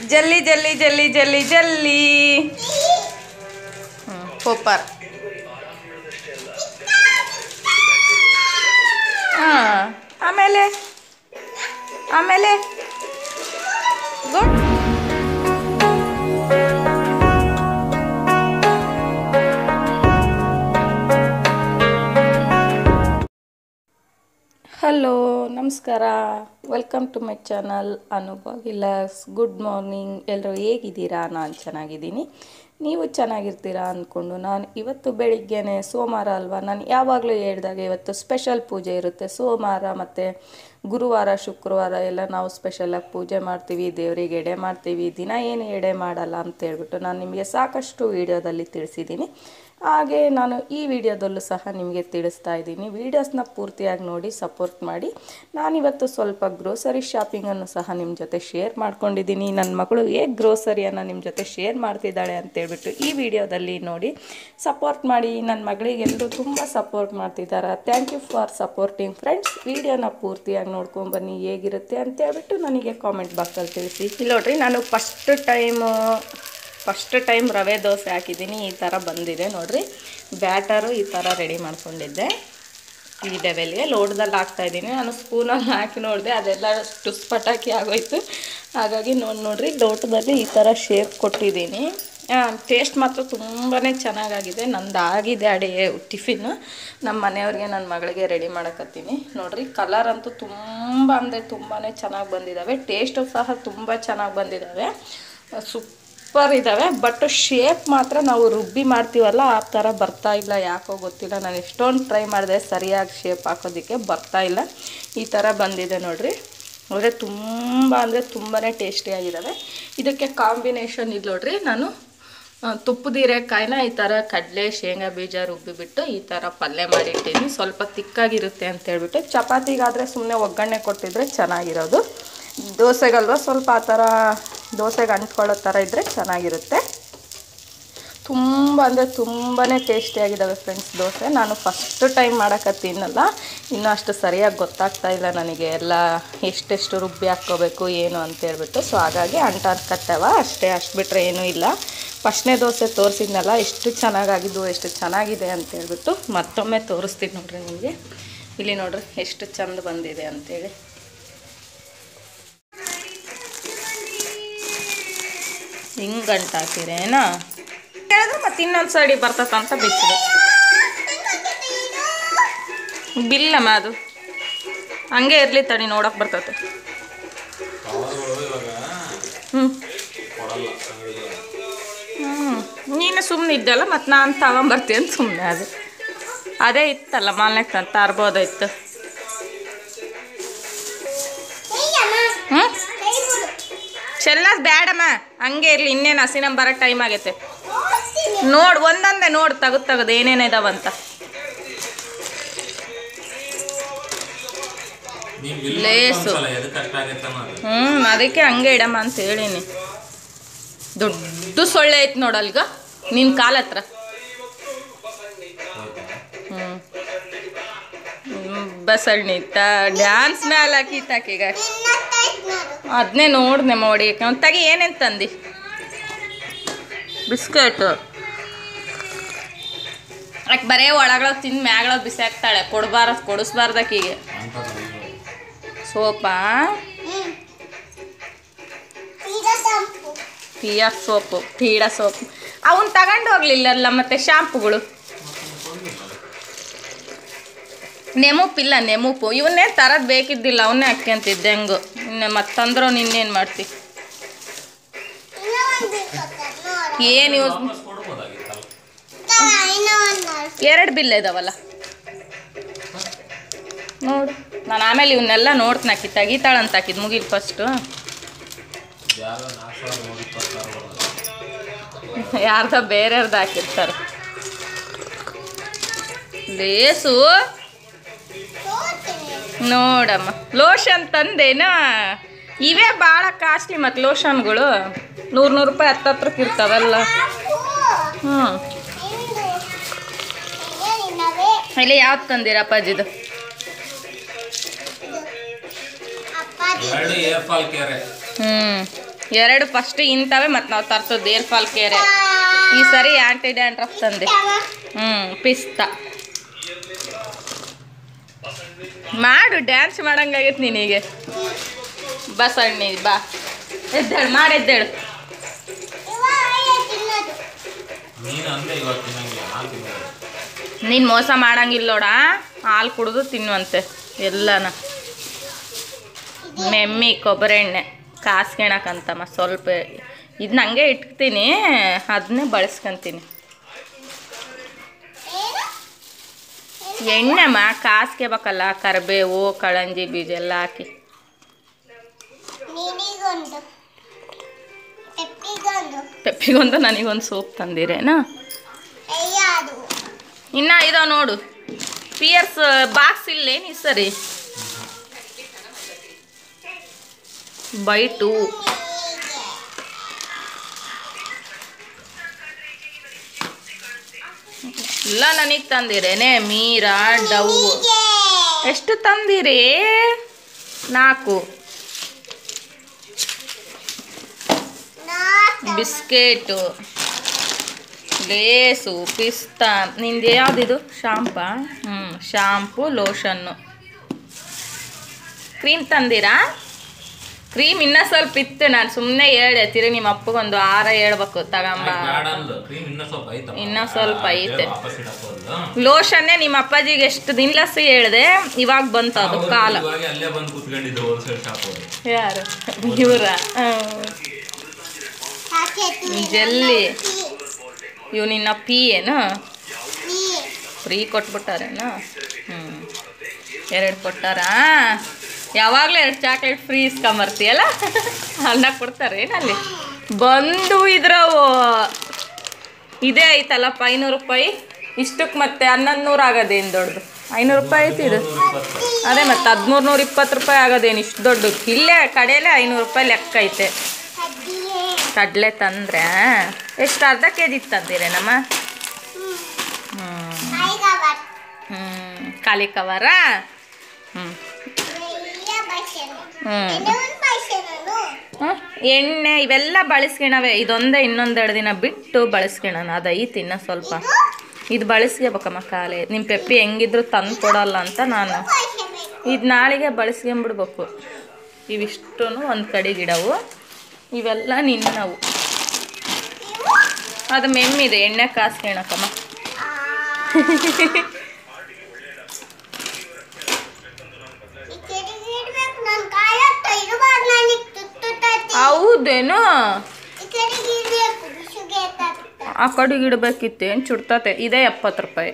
ಜಲ್ಲಿ ಜಲ್ಲಿ ಜಲ್ಲಿ ಜಲ್ಲಿ ಜಲ್ಲಿ ಹ್ಞೂ ಪೋಪರ್ ಹಾಂ ಆಮೇಲೆ ಆಮೇಲೆ ಗುಡ್ ಹಲೋ ನಮಸ್ಕಾರ ವೆಲ್ಕಮ್ ಟು ಮೈ ಚಾನಲ್ ಅನುಭವ ವಿಲಾಸ್ ಗುಡ್ ಮಾರ್ನಿಂಗ್ ಎಲ್ಲರೂ ಹೇಗಿದ್ದೀರಾ ನಾನು ಚೆನ್ನಾಗಿದ್ದೀನಿ ನೀವು ಚೆನ್ನಾಗಿರ್ತೀರಾ ಅಂದ್ಕೊಂಡು ನಾನು ಇವತ್ತು ಬೆಳಿಗ್ಗೆನೆ ಸೋಮವಾರ ಅಲ್ವಾ ನಾನು ಯಾವಾಗಲೂ ಹೇಳ್ದಾಗ ಇವತ್ತು ಸ್ಪೆಷಲ್ ಪೂಜೆ ಇರುತ್ತೆ ಸೋಮವಾರ ಮತ್ತು ಗುರುವಾರ ಶುಕ್ರವಾರ ಎಲ್ಲ ನಾವು ಸ್ಪೆಷಲಾಗಿ ಪೂಜೆ ಮಾಡ್ತೀವಿ ದೇವರಿಗೆ ಎಡೆ ಮಾಡ್ತೀವಿ ದಿನ ಏನು ಎಡೆ ಮಾಡಲ್ಲ ಅಂತ ಹೇಳ್ಬಿಟ್ಟು ನಾನು ನಿಮಗೆ ಸಾಕಷ್ಟು ವಿಡಿಯೋದಲ್ಲಿ ತಿಳಿಸಿದ್ದೀನಿ ಹಾಗೆ ನಾನು ಈ ವಿಡಿಯೋದಲ್ಲೂ ಸಹ ನಿಮಗೆ ತಿಳಿಸ್ತಾ ಇದ್ದೀನಿ ವೀಡಿಯೋಸ್ನ ಪೂರ್ತಿಯಾಗಿ ನೋಡಿ ಸಪೋರ್ಟ್ ಮಾಡಿ ನಾನಿವತ್ತು ಸ್ವಲ್ಪ ಗ್ರೋಸರಿ ಶಾಪಿಂಗನ್ನು ಸಹ ನಿಮ್ಮ ಜೊತೆ ಶೇರ್ ಮಾಡ್ಕೊಂಡಿದ್ದೀನಿ ನನ್ನ ಮಗಳು ಹೇಗೆ ಗ್ರೋಸರಿಯನ್ನು ನಿಮ್ಮ ಜೊತೆ ಶೇರ್ ಮಾಡ್ತಿದ್ದಾಳೆ ಅಂತೇಳ್ಬಿಟ್ಟು ಈ ವಿಡಿಯೋದಲ್ಲಿ ನೋಡಿ ಸಪೋರ್ಟ್ ಮಾಡಿ ನನ್ನ ಮಗಳಿಗೆ ಎಲ್ಲರೂ ತುಂಬ ಸಪೋರ್ಟ್ ಮಾಡ್ತಿದ್ದಾರೆ thank you for supporting friends ವಿಡಿಯೋನ ಪೂರ್ತಿಯಾಗಿ ನೋಡ್ಕೊಂಬನ್ನಿ ಹೇಗಿರುತ್ತೆ ಅಂತೇಳ್ಬಿಟ್ಟು ನನಗೆ ಕಾಮೆಂಟ್ ಬಾಕ್ಸಲ್ಲಿ ತಿಳಿಸಿ ಇಲ್ಲಿ ನೋಡ್ರಿ ನಾನು ಫಸ್ಟ್ ಟೈಮು ಫಸ್ಟ್ ಟೈಮ್ ರವೆ ದೋಸೆ ಹಾಕಿದ್ದೀನಿ ಈ ಥರ ಬಂದಿದೆ ನೋಡ್ರಿ ಬ್ಯಾಟರು ಈ ಥರ ರೆಡಿ ಮಾಡ್ಕೊಂಡಿದ್ದೆ ಈ ಲೆವೆಲ್ಗೆ ಲೋಟದಲ್ಲಿ ಹಾಕ್ತಾ ಇದ್ದೀನಿ ನಾನು ಸ್ಪೂನಲ್ಲಿ ಹಾಕಿ ನೋಡಿದೆ ಅದೆಲ್ಲ ಟುಸ್ ಪಟಾಕಿ ಆಗೋಯ್ತು ಹಾಗಾಗಿ ನೋಡಿ ನೋಡ್ರಿ ಲೋಟದಲ್ಲಿ ಈ ಥರ ಶೇಪ್ ಕೊಟ್ಟಿದ್ದೀನಿ ಟೇಸ್ಟ್ ಮಾತ್ರ ತುಂಬಾ ಚೆನ್ನಾಗಾಗಿದೆ ನಂದು ಆಗಿದೆ ಅಡಿ ಟಿಫಿನ್ ನಮ್ಮ ಮನೆಯವ್ರಿಗೆ ನನ್ನ ಮಗಳಿಗೆ ರೆಡಿ ಮಾಡಕತ್ತೀನಿ ನೋಡ್ರಿ ಕಲರ್ ಅಂತೂ ತುಂಬ ಅಂದರೆ ತುಂಬಾ ಚೆನ್ನಾಗಿ ಬಂದಿದ್ದಾವೆ ಟೇಸ್ಟು ಸಹ ತುಂಬ ಚೆನ್ನಾಗಿ ಬಂದಿದ್ದಾವೆ ಸೂಪರ್ ಇದ್ದಾವೆ ಬಟ್ ಶೇಪ್ ಮಾತ್ರ ನಾವು ರುಬ್ಬಿ ಮಾಡ್ತೀವಲ್ಲ ಆ ಥರ ಬರ್ತಾ ಇಲ್ಲ ಯಾಕೋ ಗೊತ್ತಿಲ್ಲ ನಾನು ಎಷ್ಟೊಂದು ಟ್ರೈ ಮಾಡಿದೆ ಸರಿಯಾಗಿ ಶೇಪ್ ಹಾಕೋದಕ್ಕೆ ಬರ್ತಾ ಇಲ್ಲ ಈ ಥರ ಬಂದಿದೆ ನೋಡ್ರಿ ಅಂದರೆ ತುಂಬ ಅಂದರೆ ತುಂಬಾ ಟೇಸ್ಟಿಯಾಗಿದ್ದಾವೆ ಇದಕ್ಕೆ ಕಾಂಬಿನೇಷನ್ ಇದು ನೋಡ್ರಿ ನಾನು ಆ, ತುಪ್ಪದ ಹೀರೆಕಾಯಿನ ಈ ಥರ ಕಡಲೆ ಶೇಂಗಾ ಬೀಜ ರುಬ್ಬಿಬಿಟ್ಟು ಈ ಥರ ಪಲ್ಯ ಮಾಡಿಟ್ಟಿದ್ದೀನಿ ಸ್ವಲ್ಪ ತಿಕ್ಕಾಗಿರುತ್ತೆ ಅಂತ ಹೇಳ್ಬಿಟ್ಟು ಚಪಾತಿಗಾದರೆ ಸುಮ್ಮನೆ ಒಗ್ಗರಣೆ ಕೊಟ್ಟಿದ್ರೆ ಚೆನ್ನಾಗಿರೋದು ದೋಸೆಗಲ್ವ ಸ್ವಲ್ಪ ಆ ಥರ ದೋಸೆಗೆ ಅಂಟ್ಕೊಳ್ಳೋ ಥರ ಇದ್ದರೆ ಚೆನ್ನಾಗಿರುತ್ತೆ ತುಂಬ ಅಂದರೆ ತುಂಬಾ ಟೇಸ್ಟಿಯಾಗಿದ್ದಾವೆ ಫ್ರೆಂಡ್ಸ್ ದೋಸೆ ನಾನು ಫಸ್ಟ್ ಟೈಮ್ ಮಾಡೋಕತ್ತೀನಲ್ಲ ಇನ್ನೂ ಅಷ್ಟು ಸರಿಯಾಗಿ ಗೊತ್ತಾಗ್ತಾ ಇಲ್ಲ ನನಗೆ ಎಲ್ಲ ಎಷ್ಟೆಷ್ಟು ರುಬ್ಬಿ ಹಾಕ್ಕೋಬೇಕು ಏನು ಅಂತೇಳ್ಬಿಟ್ಟು ಸೊ ಹಾಗಾಗಿ ಅಂಟಾಡ್ಕತ್ತವ ಅಷ್ಟೇ ಅಷ್ಟು ಬಿಟ್ಟರೆ ಏನೂ ಇಲ್ಲ ಫಸ್ಟ್ನೇ ದೋಸೆ ತೋರಿಸಿದ್ನಲ್ಲ ಎಷ್ಟು ಚೆನ್ನಾಗಾಗಿದ್ದು ಎಷ್ಟು ಚೆನ್ನಾಗಿದೆ ಅಂತೇಳ್ಬಿಟ್ಟು ಮತ್ತೊಮ್ಮೆ ತೋರಿಸ್ತೀನಿ ನೋಡ್ರಿ ನಿಮಗೆ ಇಲ್ಲಿ ನೋಡ್ರಿ ಎಷ್ಟು ಚಂದ ಬಂದಿದೆ ಅಂತೇಳಿ ಹಿಂಗೆ ಗಂಟು ಹಾಕಿರೇನಾ ಹೇಳಿದ್ರೆ ಮತ್ತೆ ಇನ್ನೊಂದು ಸೈಡಿ ಬರ್ತದ ಅಂತ ಬಿಚ್ಚಿದೆ ಬಿಲ್ಲಮ್ಮ ಅದು ಹಂಗೆ ಇರಲಿ ತಡಿ ನೋಡಕ್ಕೆ ಬರ್ತತೆ ಹ್ಞೂ ಹ್ಞೂ ನೀನು ಸುಮ್ಮನೆ ಇದ್ದಲ್ಲ ಮತ್ತು ನಾನು ತಗೊಂಬರ್ತೀನಿ ಅಂತ ಸುಮ್ಮನೆ ಅದು ಅದೇ ಇತ್ತಲ್ಲ ಮಾಲ್ನಾಗ ತಂದು ತರ್ಬೋದಾಯ್ತು ಹ್ಞೂ ಚೆಲ್ಲದ್ ಬೇಡಮ್ಮ ಹಂಗೆ ಇರಲಿ ಇನ್ನೇನು ಹಸಿ ನಮ್ಮ ಬರೋ ಟೈಮ್ ಆಗೈತೆ ನೋಡು ಒಂದೊಂದೇ ನೋಡು ತೆಗೆದು ತೆಗೆದು ಏನೇನು ಇದಾವಂತ ಲೇಸು. ಹ್ಞೂ ಅದಕ್ಕೆ ಹಂಗೆ ಇಡಮ್ಮ ಅಂತ ಹೇಳೀನಿ ದೊಡ್ಡ ಸೊಳ್ಳೆ ಐತೆ ನೋಡಲ್ಗ ನಿನ್ನ ಕಾಲ ಹತ್ರ ಹ್ಞೂ ಬಸಳ್ಳಿ ಡ್ಯಾನ್ಸ್ ಮ್ಯಾಲ ಹಾಕಿತ್ತಾಕೀಗ ಅದನ್ನೇ ನೋಡ್ದೆ ನೋಡಿ ತಗಿ ಏನೇನು ತಂದಿ ಬಿಸ್ಕೆಟ್ ಆಕೆ ಬರೇ ಒಳಗಳ ತಿಂದು ಮ್ಯಾಗಳ ಬಿಸಾಕ್ತಾಳೆ ಕೊಡಬಾರ ಕೊಡಿಸ್ಬಾರ್ದಕ್ಕೀಗೆ ಸೋಪಾ ಪಿ ಎಫ್ ಸೋಪು ಪೀಡ ಸೋಪು ಅವನ್ ತಗೊಂಡು ಹೋಗ್ಲಿಲ್ಲಲ್ಲ ಮತ್ತೆ ಶಾಂಪುಗಳು ನೆಮುಪಿಲ್ಲ ನೆಮುಪು ಇವನ್ನೇ ತರದ್ ಬೇಕಿದ್ದಿಲ್ಲ ಅವನ್ನೇ ಹಾಕ್ಯಂತಿದ್ದೆ ಹೆಂಗು ಇನ್ನು ಮತ್ತಂದ್ರೂ ನಿನ್ನೇನು ಮಾಡ್ತಿ ಏನು ಯೂಸ್ ಎರಡು ಬಿಲ್ ಇದಾವಲ್ಲ ನೋಡು ನಾನು ಆಮೇಲೆ ಇವನ್ನೆಲ್ಲ ನೋಡ್ತೀನಿ ಆಕಿ ತೆಗಿತಾಳಂತ ಹಾಕಿದ್ ಮುಗಿಲ್ ಫಸ್ಟು ಯಾರ್ದ ಬೇರೆಯವ್ರದ್ದು ಹಾಕಿರ್ತಾರೆ ಲೇಸು ನೋಡಮ್ಮ ಲೋಷನ್ ತಂದೇನ ಇವೇ ಭಾಳ ಕಾಸ್ಟ್ಲಿ ಮತ್ತು ಲೋಷನ್ಗಳು ನೂರು ನೂರು ರೂಪಾಯಿ ಹತ್ತತ್ರಕ್ಕೆ ಇರ್ತಾವಲ್ಲ ಹ್ಞೂ ಇಲ್ಲಿ ಯಾವ್ದು ತಂದಿರಪ್ಪಾಜಿದು ಎರಡು ಏರ್ ಫಾಲ್ ಕೆರೆ ಹ್ಞೂ ಎರಡು ಫಸ್ಟ್ ಇಂಥವೇ ಮತ್ತು ನಾವು ತರ್ಸೋದು ಏರ್ ಫಾಲ್ ಕೇರೆ ಈ ಸರಿ ಆಂಟಿ ಡ್ಯಾಂಡ್ರಫ್ ತಂದೆ ಹ್ಞೂ ಪಿಸ್ತಾ ಮಾಡು ಡ್ಯಾನ್ಸ್ ಮಾಡಂಗಾಗೈತೆ ನಿನಗೆ ಬಾ ಸಣ್ಣಿ ಬಾ ಎದ್ದೇಳು ಮಾಡಿ ಎದ್ದೇಳು ನೀನು ಅಂದ್ರೆ ಇವಾಗ ತಿನ್ನಂಗಿಲ್ಲ ನಾನು ತಿನ್ನೋದು ನೀನು ಮೋಸ ಮಾಡಂಗಿಲ್ಲ ನೋಡ ಹಾಲು ಕುಡಿದು ತಿನ್ನುವಂತೆ ಎಲ್ಲನ ಮೆಮ್ಮಿ ಕೊಬ್ಬರಿ ಎಣ್ಣೆ ಕಾಸ್ಕೊಳಕಂತಮ್ಮ ಸ್ವಲ್ಪ ಇದನ್ನ ಹಂಗೆ ಇಟ್ತೀನಿ ಅದನ್ನೇ ಬಳಸ್ಕೊಂತೀನಿ ಎಣ್ಣೆಮ್ಮ ಕಾಸ್ಕೋಬೇಕಲ್ಲ ಕರಿಬೇವು ಕಳಂಜಿ ಬೀಜ ಎಲ್ಲ ಹಾಕಿ ನಿನಿಗೊಂದು ಪೆಪ್ಪಿಗೊಂದು ಪೆಪ್ಪಿಗೊಂದು ನನಗೊಂದು ಸೋಪ್ ತಂದಿರೇನಾ ಅಯ್ಯ ಅದು ಇನ್ನ ಇದಾವ ನೋಡು ಪಿಯರ್ಸ್ ಬಾಕ್ಸ್ ಇಲ್ಲೇನು ಈ ಸರಿ ಬೈಟು ಎಲ್ಲ ನನಗೆ ತಂದಿರೇನೆ ಮೀರಾ ಡವ್ ಎಷ್ಟು ತಂದಿರಿ ನಾಲ್ಕು ಬಿಸ್ಕೆಟು ಲೇಸು ಪಿಸ್ತಾ ನಿಂದು ಯಾವುದಿದು ಶಾಂಪಾ ಹ್ಞೂ ಶಾಂಪು ಲೋಷನ್ನು ಕ್ರೀಮ್ ತಂದಿರಾ ಕ್ರೀಮ್ ಇನ್ನೂ ಸ್ವಲ್ಪ ಇತ್ತು ನಾನು ಸುಮ್ಮನೆ ಹೇಳ್ದೆ ತಿರು ನಿಮ್ಮ ಅಪ್ಪಗೊಂದು ಆರ ಹೇಳ್ಬೇಕು ತಗೊಂಬ ಬ್ಯಾಡ ಅಂದ್ಲು ಕ್ರೀಮ್ ಇನ್ನೂ ಸ್ವಲ್ಪ ಐತಮ್ಮ ಇನ್ನೂ ಸ್ವಲ್ಪ ಆ, ಐತೆ. ವಾಪಸ್ ಇಡಕ್ಕೋದ್ಲು. ಲೋಷನ್ನೇ ನಿಮ್ಮ ಅಪ್ಪಾಜಿಗೆ ಎಷ್ಟು ದಿನಲಸ ಹೇಳ್ದೆ ಇವಾಗ ಬಂತು ಅದು ಅವ್ರು ಕಾಲ ಇವಾಗ ಅಲ್ಲೇ ಬಂದು ಕೂತ್ಕೊಂಡಿದ್ರು ಹೋಲ್ಸೇಲ್ ಶಾಪ್ ಅವರು ಯಾರು ಇವರ ಜೆಲ್ಲಿ ಇವು ನಿನ್ನ ಪಿ ಏನು ಫ್ರೀ ಕೊಟ್ಬಿಟ್ಟಾರೇನು ಹ್ಞೂ ಎರಡು ಕೊಟ್ಟಾರಾ ಯಾವಾಗಲೂ ಎರಡು ಚಾಕ್ಲೇಟ್ ಫ್ರೀ ಇಸ್ಕೊಂಬರ್ತೀಯಲ್ಲ ಅನ್ನ ಕೊಡ್ತಾರೆ ಅಲ್ಲಿ ಬಂದು ಇದ್ರವು ಇದೇ ಐತಲ್ಲಪ್ಪ ಐನೂರು ರೂಪಾಯಿ ಇಷ್ಟಕ್ಕೆ ಮತ್ತೆ ಹನ್ನೊಂದು ನೂರು ಆಗೋದೇನು ದೊಡ್ಡದು ಐನೂರು ರೂಪಾಯಿ ಐತಿ ಇದು ಅದೇ ಮತ್ತೆ ಹದಿಮೂರು ನೂರ ಇಪ್ಪತ್ತು ರೂಪಾಯಿ ಆಗೋದೇನು ಇಷ್ಟು ದೊಡ್ಡ ಇಲ್ಲೇ ಕಡೆಯಲ್ಲೇ ಐನೂರು ರೂಪಾಯಿ ಲೆಕ್ಕ ಐತೆ ಕಡಲೆ ತಂದ್ರೆ ಎಷ್ಟು ಅರ್ಧ ಕೆ ಜಿ ತಂದಿರೇನಮ್ಮ ಹ್ಞೂ ಹ್ಞೂ ಖಾಲಿ ಕವರ ಹ್ಞೂ ಹ್ಞೂ ಹ್ಮ್? ಎಣ್ಣೆ ಇವೆಲ್ಲ ಬಳಸ್ಕೊಳವೆ ಇದೊಂದೇ ಇನ್ನೊಂದೆರಡು ದಿನ ಬಿಟ್ಟು ಬಳಸ್ಕೊಳೋಣ ಅದು ಐತಿ ಇನ್ನ ಸ್ವಲ್ಪ ಇದು ಬಳಸ್ಕೋಬೇಕಮ್ಮ ಖಾಲಿ ನಿಮ್ಮ ಪೆಪ್ಪಿ ಹೆಂಗಿದ್ರು ತಂದು ಕೊಡಲ್ಲ ಅಂತ ನಾನು ಇದು ನಾಳೆಗೆ ಬಳಸ್ಕೊಂಬಿಡ್ಬೇಕು ಇವಿಷ್ಟು ಒಂದು ಕಡೆ ಗಿಡವು ಇವೆಲ್ಲ ನಿನ್ನವು ಅದು ಮೆಮ್ಮಿದೆ ಎಣ್ಣೆ ಕಾಸ್ಕೊಳಕಮ್ಮ ಹೌದೇನು ಆ ಕಡೆಗೆ ಇಡಬೇಕಿತ್ತು ಏನು ಚುಡ್ತತೆ ಇದೇ ಎಪ್ಪತ್ತು ರೂಪಾಯಿ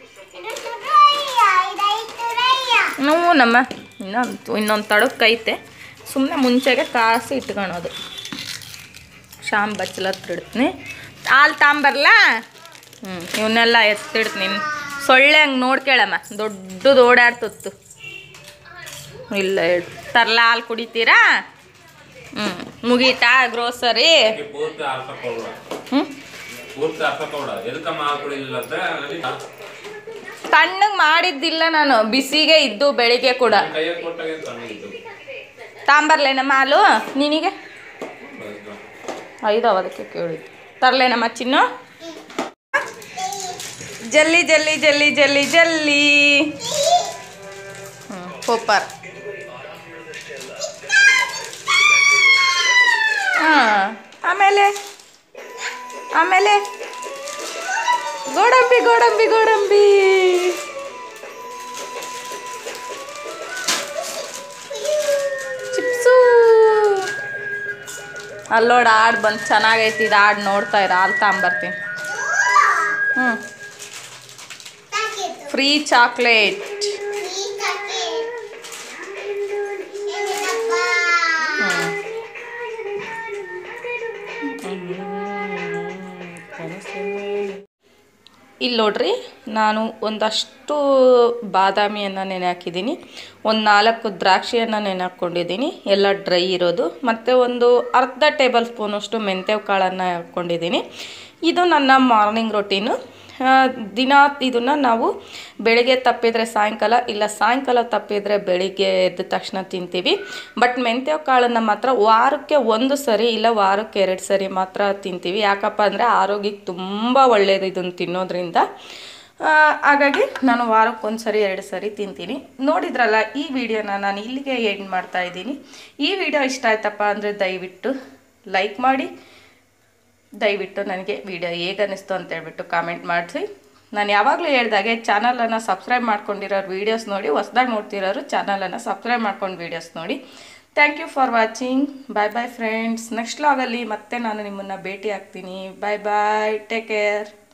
ನಾವು ನಮ್ಮ ಇನ್ನೊಂದು ಇನ್ನೊಂದು ತಡಕ್ಕೆ ಐತೆ ಸುಮ್ಮನೆ ಮುಂಚೆಗೆ ಕಾಸಿ ಇಟ್ಕೊಳೋದು ಶಾಮ್ ಬಚ್ಚಲ ಹತ್ರ ಇಡ್ತೀನಿ ಹಾಲು ತಾಂಬರ್ಲಾ ಹ್ಞೂ ಇವನ್ನೆಲ್ಲ ಎತ್ತಿಡ್ತೀನಿ ಸೊಳ್ಳೆ ಹಂಗೆ ನೋಡ್ಕೇಳಮ್ಮ ದೊಡ್ಡದು ಓಡಾಡ್ತತ್ತು ಇಲ್ಲ ಹೇಳು ತರ್ಲ ಹಾಲು ಕುಡಿತೀರಾ ಹ್ಞೂ ಮುಗೀತಾ ಗ್ರೋಸರಿ ಪೂರ್ತಿ ಆರ್ಸಕ್ಕೋಡ ಹ್ಞೂ ಪೂರ್ತಿ ಆರ್ಸಕ್ಕೋಡ ಎದಕ್ಕಮ್ಮ ಹಾಲು ಕುಡಿಲಿಲ್ಲ ಅಂದ್ರೆ ನನಗೆ ತಣ್ಣಗೆ ಮಾಡಿದ್ದಿಲ್ಲ ನಾನು ಬಿಸಿಗೆ ಇದ್ದು ಬೆಳಿಗ್ಗೆ ಕೂಡ ಕೈಯಾಗ ಕೊಟ್ಟಾಗ ತಣ್ಣಗಿದ್ದು ತಾಂಬರ್ಲೇನಮ್ಮ ಹಾಲು ನಿನಗೆ ಐದವ ಅದಕ್ಕೆ ಕೇಳಿದ್ದು ತರಲೇನಮ್ಮ ಚಿನ್ನು ಜಲ್ಲಿ ಜಲ್ಲಿ ಜಲ್ಲಿ ಜಲ್ಲಿ ಜಲ್ಲಿ ಹ್ಞೂ ಸೂಪರ್ ಹಾಂ ಆಮೇಲೆ ಆಮೇಲೆ ಗೋಡಂಬಿ ಗೋಡಂಬಿ ಗೋಡಂಬಿ ಚಿಪ್ಸು ಅಲ್ಲೋಡ ಹಾಡು ಬಂದು ಚೆನ್ನಾಗೈತಿ ಇದು ಹಾಡು ನೋಡ್ತಾ ಇರ ಹಾಲು ತಗೊಂಬರ್ತೀನಿ ಹ್ಞೂ ಫ್ರೀ ಚಾಕ್ಲೇಟ್ ಇಲ್ಲಿ ನೋಡ್ರಿ ನಾನು ಒಂದಷ್ಟು ಬಾದಾಮಿಯನ್ನು ನೆನೆ ಹಾಕಿದ್ದೀನಿ ಒಂದು ನಾಲ್ಕು ದ್ರಾಕ್ಷಿಯನ್ನು ನೆನೆ ಹಾಕ್ಕೊಂಡಿದ್ದೀನಿ ಎಲ್ಲ ಡ್ರೈ ಇರೋದು ಮತ್ತು ಒಂದು ಅರ್ಧ ಟೇಬಲ್ ಸ್ಪೂನಷ್ಟು ಮೆಂತ್ಯ ಕಾಳನ್ನು ಹಾಕ್ಕೊಂಡಿದ್ದೀನಿ ಇದು ನನ್ನ ಮಾರ್ನಿಂಗ್ ರೊಟೀನು ಆ, ದಿನ ಇದನ್ನು ನಾವು ಬೆಳಿಗ್ಗೆ ತಪ್ಪಿದರೆ ಸಾಯಂಕಾಲ ಇಲ್ಲ ಸಾಯಂಕಾಲ ತಪ್ಪಿದರೆ ಬೆಳಿಗ್ಗೆ ಎದ್ದ ತಕ್ಷಣ ತಿಂತೀವಿ ಬಟ್ ಮೆಂತ್ಯ ಕಾಳನ್ನು ಮಾತ್ರ ವಾರಕ್ಕೆ ಒಂದು ಸರಿ ಇಲ್ಲ ವಾರಕ್ಕೆ ಎರಡು ಸರಿ ಮಾತ್ರ ತಿಂತೀವಿ ಯಾಕಪ್ಪ ಅಂದರೆ ಆರೋಗ್ಯಕ್ಕೆ ತುಂಬ ಒಳ್ಳೆಯದು ಇದನ್ನು ತಿನ್ನೋದ್ರಿಂದ ಆ, ಹಾಗಾಗಿ ನಾನು ವಾರಕ್ಕೆ ಒಂದು ಸರಿ ಎರಡು ಸರಿ ತಿಂತೀನಿ ನೋಡಿದ್ರಲ್ಲ ಈ ವಿಡಿಯೋನ ನಾನು ಇಲ್ಲಿಗೆ ಎಂಡ್ ಮಾಡ್ತಾ ಇದ್ದೀನಿ ಈ ವಿಡಿಯೋ ಇಷ್ಟ ಆಯ್ತಪ್ಪ ಅಂದರೆ ದಯವಿಟ್ಟು ಲೈಕ್ ಮಾಡಿ ದಯವಿಟ್ಟು ನನಗೆ ವಿಡಿಯೋ ಹೇಗೆ ಅನ್ನಿಸ್ತು ಅಂತ ಹೇಳ್ಬಿಟ್ಟು ಕಾಮೆಂಟ್ ಮಾಡಿಸಿ ನಾನು ಯಾವಾಗಲೂ ಹೇಳ್ದಾಗೆ ಚಾನಲನ್ನು ಸಬ್ಸ್ಕ್ರೈಬ್ ಮಾಡ್ಕೊಂಡಿರೋರು ವೀಡಿಯೋಸ್ ನೋಡಿ ಹೊಸ್ದಾಗಿ ನೋಡ್ತಿರೋರು ಚಾನಲನ್ನು ಸಬ್ಸ್ಕ್ರೈಬ್ ಮಾಡ್ಕೊಂಡು ವೀಡಿಯೋಸ್ ನೋಡಿ thank you for watching bye bye friends next ಲಾಗಲ್ಲಿ ಮತ್ತೆ ನಾನು ನಿಮ್ಮನ್ನು ಭೇಟಿ ಆಗ್ತೀನಿ ಬಾಯ್ ಬಾಯ್ ಟೇಕ್ ಕೇರ್